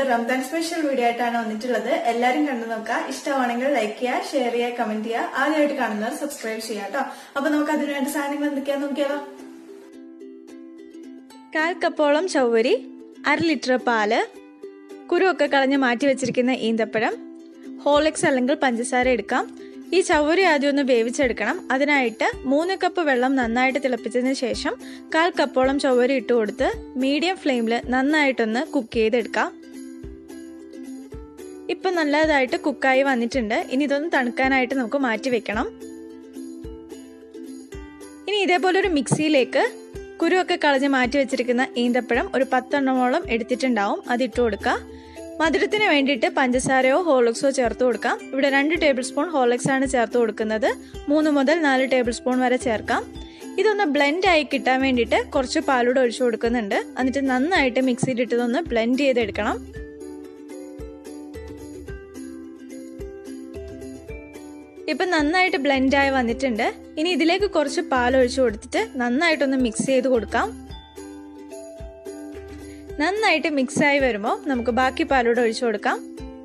Ramadan special video ആയിട്ടാണ് വന്നിട്ടുള്ളത് എല്ലാരും കണ്ടു നോക്കുക ഇഷ്ടമാണെങ്കിൽ ലൈക്ക് ചെയ്യുക ഷെയർ ചെയ്യുക കമന്റ് ചെയ്യുക ആദ്യമായിട്ട് കാണുന്നവർ സബ്സ്ക്രൈബ് ചെയ്യുക കേട്ടോ അപ്പൊ നമുക്ക് അതിന് വേണ്ട സാധനങ്ങൾ എന്തൊക്കെയാന്ന് നോക്കിയാലോ കാൽ കപ്പോളം ചവ്വരി അര ലിറ്റർ പാല് കുരുവൊക്കെ കളഞ്ഞ് മാറ്റി വെച്ചിരിക്കുന്ന ഈന്തപ്പഴം ഹോളിക്സ് അല്ലെങ്കിൽ പഞ്ചസാര എടുക്കാം ഈ ചവ്വരി ആദ്യം ഒന്ന് വേവിച്ചെടുക്കണം അതിനായിട്ട് മൂന്ന് കപ്പ് വെള്ളം നന്നായിട്ട് തിളപ്പിച്ചതിന് ശേഷം കാൽ കപ്പോളം ചവ്വരി ഇട്ട് കൊടുത്ത് മീഡിയം ഫ്ലെയിമിൽ നന്നായിട്ടൊന്ന് കുക്ക് ചെയ്തെടുക്കാം ഇപ്പം നല്ലതായിട്ട് കുക്കായി വന്നിട്ടുണ്ട് ഇനി ഇതൊന്ന് തണുക്കാനായിട്ട് നമുക്ക് മാറ്റി വെക്കണം ഇനി ഇതേപോലെ ഒരു മിക്സിയിലേക്ക് കുരുവൊക്കെ കളഞ്ഞ് മാറ്റി വെച്ചിരിക്കുന്ന ഈന്തപ്പഴം ഒരു പത്തെണ്ണമോളം എടുത്തിട്ടുണ്ടാവും അതിട്ട് കൊടുക്കുക മധുരത്തിന് വേണ്ടിയിട്ട് പഞ്ചസാരയോ ഹോളിക്സോ ചേർത്ത് കൊടുക്കാം ഇവിടെ രണ്ട് ടേബിൾ സ്പൂൺ ഹോളിക്സ് ആണ് ചേർത്ത് കൊടുക്കുന്നത് മൂന്ന് മുതൽ നാല് ടേബിൾ സ്പൂൺ വരെ ചേർക്കാം ഇതൊന്ന് ബ്ലെൻഡ് ആയി കിട്ടാൻ വേണ്ടിയിട്ട് കുറച്ച് പാലൂടെ ഒഴിച്ചു കൊടുക്കുന്നുണ്ട് എന്നിട്ട് നന്നായിട്ട് മിക്സിയിലിട്ട് ഇതൊന്ന് ബ്ലെൻഡ് ചെയ്തെടുക്കണം ഇപ്പൊ നന്നായിട്ട് ബ്ലെൻഡായി വന്നിട്ടുണ്ട് ഇനി ഇതിലേക്ക് കുറച്ച് പാൽ ഒഴിച്ചു കൊടുത്തിട്ട് നന്നായിട്ടൊന്ന് മിക്സ് ചെയ്ത് കൊടുക്കാം നന്നായിട്ട് മിക്സ് ആയി വരുമ്പോൾ നമുക്ക് ബാക്കി പാലൂടെ ഒഴിച്ചു കൊടുക്കാം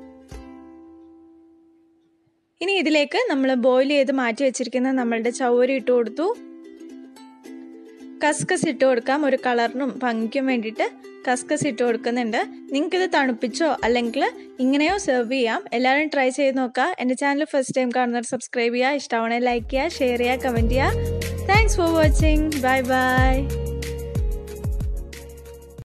ഇനി ഇതിലേക്ക് നമ്മൾ ബോയിൽ ചെയ്ത് മാറ്റി വെച്ചിരിക്കുന്ന നമ്മളുടെ ചവരി ഇട്ട് കൊടുത്തു കസ്കസ് ഇട്ട് കൊടുക്കാം ഒരു കളറിനും ഭംഗിക്കും വേണ്ടിയിട്ട് കസ്കസ് ഇട്ട് കൊടുക്കുന്നുണ്ട് നിങ്ങൾക്ക് ഇത് തണുപ്പിച്ചോ അല്ലെങ്കിൽ ഇങ്ങനെയോ സെർവ് ചെയ്യാം എല്ലാവരും ട്രൈ ചെയ്ത് നോക്കുക എൻ്റെ ചാനൽ ഫസ്റ്റ് ടൈം കാണുന്നവർ സബ്സ്ക്രൈബ് ചെയ്യുക ഇഷ്ടമാണെങ്കിൽ ലൈക്ക് ചെയ്യുക ഷെയർ ചെയ്യുക കമൻറ്റ് ചെയ്യുക thanks for watching bye by